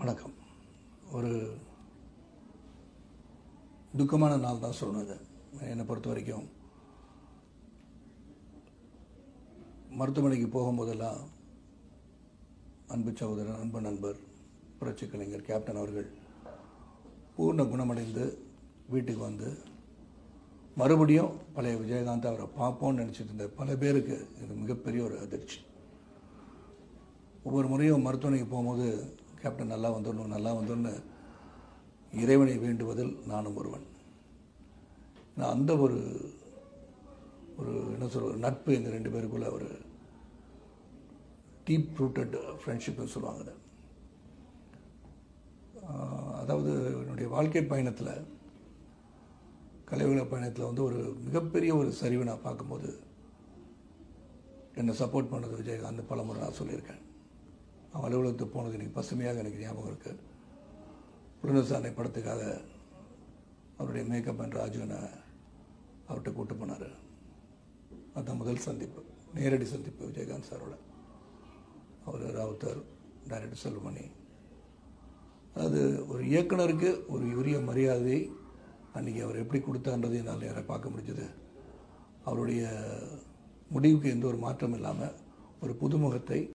வணக்கம் ஒரு துக்கமான நாள் தான் சொல்லணும் இது என்னை பொறுத்த வரைக்கும் மருத்துவமனைக்கு போகும்போதெல்லாம் அன்பு சகோதரன் அன்பு நண்பர் புரட்சி கலைஞர் கேப்டன் அவர்கள் பூர்ண குணமடைந்து வீட்டுக்கு வந்து மறுபடியும் பழைய விஜயகாந்த் அவரை பார்ப்போம்னு நினச்சிட்டு இருந்த பல பேருக்கு இது மிகப்பெரிய ஒரு அதிர்ச்சி ஒவ்வொரு முறையும் மருத்துவமனைக்கு போகும்போது கேப்டன் நல்லா வந்துடணும் நல்லா வந்துடணும்னு இறைவனை வேண்டுவதில் நானும் ஒருவன் நான் அந்த ஒரு ஒரு என்ன சொல்ற ஒரு நட்பு எங்கள் ரெண்டு பேருக்குள்ள ஒரு டீப் ரூட்டட் ஃப்ரெண்ட்ஷிப்னு சொல்லுவாங்க அதை. ஆஹ் அதாவது என்னுடைய வாழ்க்கை பயணத்தில் கலைவுல பயணத்தில் வந்து ஒரு மிகப்பெரிய ஒரு சரிவை நான் பார்க்கும்போது என்னை சப்போர்ட் பண்ணது விஜயகாந்த் பலமுறை நான் சொல்லியிருக்கேன் அவன் அலுவலகத்துக்கு போனது எனக்கு பசுமையாக எனக்கு ஞாபகம் இருக்குது புலனசாரணை படத்துக்காக அவருடைய மேக்கப் அண்ட் ராஜுவனை அவர்கிட்ட கூட்டு போனார் அதுதான் முதல் சந்திப்பு நேரடி சந்திப்பு விஜயகாந்த் சாரோட அவர் ராவுத்தர் டைரக்டர் செல்வமணி அதாவது ஒரு இயக்குனருக்கு ஒரு உரிய மரியாதை அன்றைக்கி அவர் எப்படி கொடுத்தான்றது என்னால் நேராக பார்க்க முடிஞ்சது அவருடைய முடிவுக்கு எந்த ஒரு மாற்றம் இல்லாமல் ஒரு புதுமுகத்தை